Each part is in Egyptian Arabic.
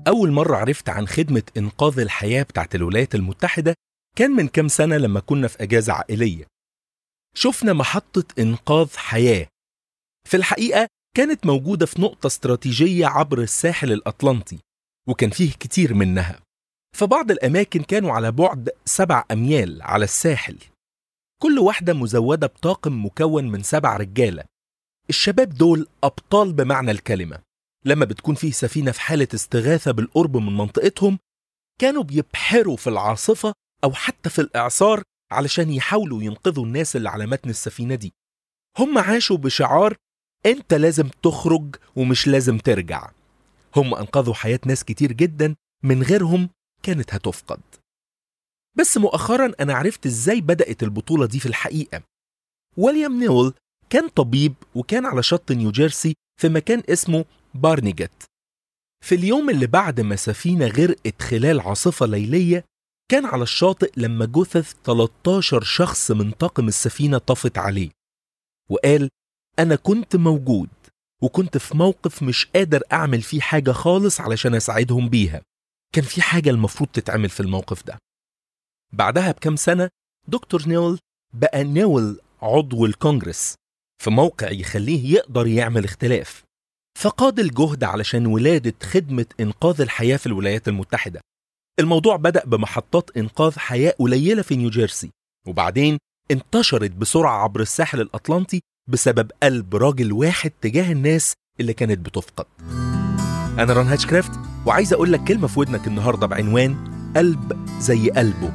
أول مرة عرفت عن خدمة إنقاذ الحياة بتاعت الولايات المتحدة كان من كام سنة لما كنا في أجازة عائلية شفنا محطة إنقاذ حياة في الحقيقة كانت موجودة في نقطة استراتيجية عبر الساحل الأطلنطي وكان فيه كتير منها فبعض الأماكن كانوا على بعد سبع أميال على الساحل كل واحدة مزودة بطاقم مكون من سبع رجالة الشباب دول أبطال بمعنى الكلمة لما بتكون فيه سفينة في حالة استغاثة بالقرب من منطقتهم كانوا بيبحروا في العاصفة أو حتى في الإعصار علشان يحاولوا ينقذوا الناس اللي على متن السفينة دي هم عاشوا بشعار أنت لازم تخرج ومش لازم ترجع هم أنقذوا حياة ناس كتير جدا من غيرهم كانت هتفقد بس مؤخرا أنا عرفت إزاي بدأت البطولة دي في الحقيقة ويليام نيول كان طبيب وكان على شط نيوجيرسي في مكان اسمه بارنيجت في اليوم اللي بعد ما سفينة غرقت خلال عاصفة ليلية كان على الشاطئ لما جثث 13 شخص من طاقم السفينة طفت عليه وقال أنا كنت موجود وكنت في موقف مش قادر أعمل فيه حاجة خالص علشان أساعدهم بيها كان في حاجة المفروض تتعمل في الموقف ده بعدها بكم سنة دكتور نيول بقى نيول عضو الكونجرس في موقع يخليه يقدر يعمل اختلاف فقاد الجهد علشان ولادة خدمة إنقاذ الحياة في الولايات المتحدة الموضوع بدأ بمحطات إنقاذ حياة قليلة في نيوجيرسي وبعدين انتشرت بسرعة عبر الساحل الأطلنطي بسبب قلب راجل واحد تجاه الناس اللي كانت بتفقد أنا ران هاتشكرافت وعايز أقول لك كلمة في ودنك النهاردة بعنوان قلب زي قلبه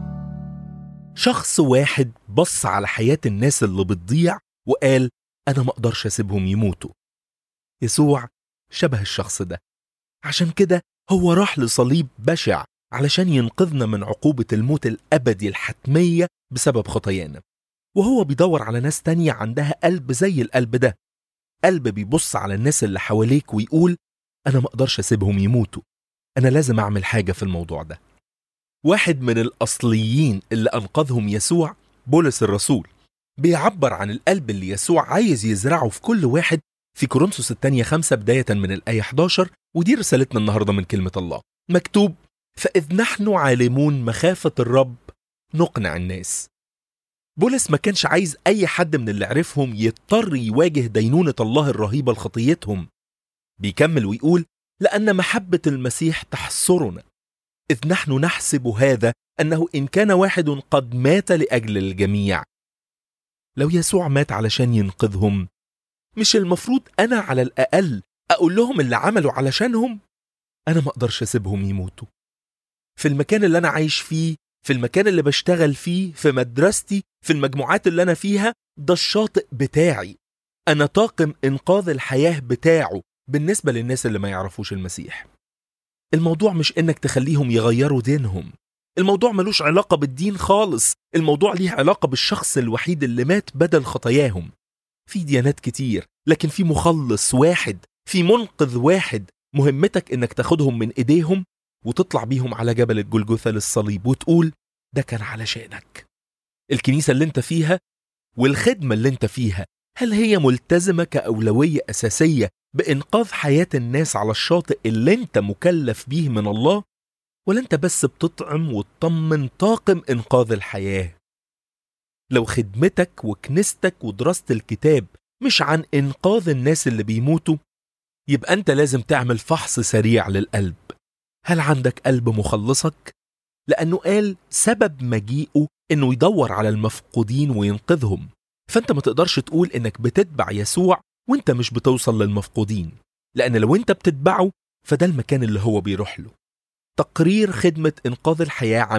شخص واحد بص على حياة الناس اللي بتضيع وقال أنا ما أقدرش أسيبهم يموتوا يسوع شبه الشخص ده عشان كده هو راح لصليب بشع علشان ينقذنا من عقوبة الموت الأبدي الحتمية بسبب خطايانا وهو بيدور على ناس تانية عندها قلب زي القلب ده قلب بيبص على الناس اللي حواليك ويقول أنا ما أقدرش أسيبهم يموتوا أنا لازم أعمل حاجة في الموضوع ده واحد من الأصليين اللي أنقذهم يسوع بولس الرسول بيعبر عن القلب اللي يسوع عايز يزرعه في كل واحد في كورنثوس الثانية خمسة بداية من الآية 11 ودي رسالتنا النهاردة من كلمة الله مكتوب فإذ نحن عالمون مخافة الرب نقنع الناس بولس ما كانش عايز أي حد من اللي عرفهم يضطر يواجه دينونة الله الرهيبة لخطيتهم بيكمل ويقول لأن محبة المسيح تحصرنا إذ نحن نحسب هذا أنه إن كان واحد قد مات لأجل الجميع لو يسوع مات علشان ينقذهم مش المفروض أنا على الأقل أقول لهم اللي عملوا علشانهم أنا ما أقدرش أسيبهم يموتوا في المكان اللي أنا عايش فيه في المكان اللي بشتغل فيه في مدرستي في المجموعات اللي أنا فيها ده الشاطئ بتاعي أنا طاقم إنقاذ الحياة بتاعه بالنسبة للناس اللي ما يعرفوش المسيح الموضوع مش إنك تخليهم يغيروا دينهم الموضوع ملوش علاقة بالدين خالص الموضوع ليه علاقة بالشخص الوحيد اللي مات بدل خطاياهم في ديانات كتير لكن في مخلص واحد في منقذ واحد مهمتك انك تاخدهم من ايديهم وتطلع بيهم على جبل الجلجثة للصليب وتقول ده كان علشانك الكنيسة اللي انت فيها والخدمة اللي انت فيها هل هي ملتزمة كأولوية أساسية بإنقاذ حياة الناس على الشاطئ اللي انت مكلف بيه من الله ولا انت بس بتطعم وتطمن طاقم إنقاذ الحياة لو خدمتك وكنيستك ودراسة الكتاب مش عن إنقاذ الناس اللي بيموتوا يبقى أنت لازم تعمل فحص سريع للقلب هل عندك قلب مخلصك؟ لأنه قال سبب مجيئه إنه يدور على المفقودين وينقذهم فأنت ما تقدرش تقول إنك بتتبع يسوع وإنت مش بتوصل للمفقودين لأن لو إنت بتتبعه فده المكان اللي هو بيروح له تقرير خدمة إنقاذ الحياة عام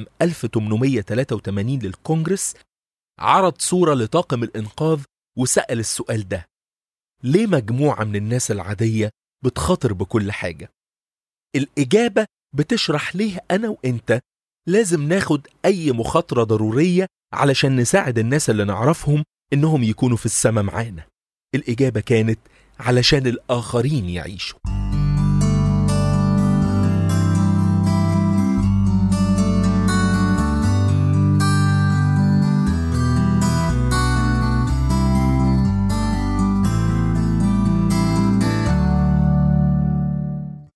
1883 للكونجرس عرض صورة لطاقم الإنقاذ وسأل السؤال ده ليه مجموعة من الناس العادية بتخاطر بكل حاجة؟ الإجابة بتشرح ليه أنا وإنت لازم ناخد أي مخاطرة ضرورية علشان نساعد الناس اللي نعرفهم إنهم يكونوا في السماء معانا الإجابة كانت علشان الآخرين يعيشوا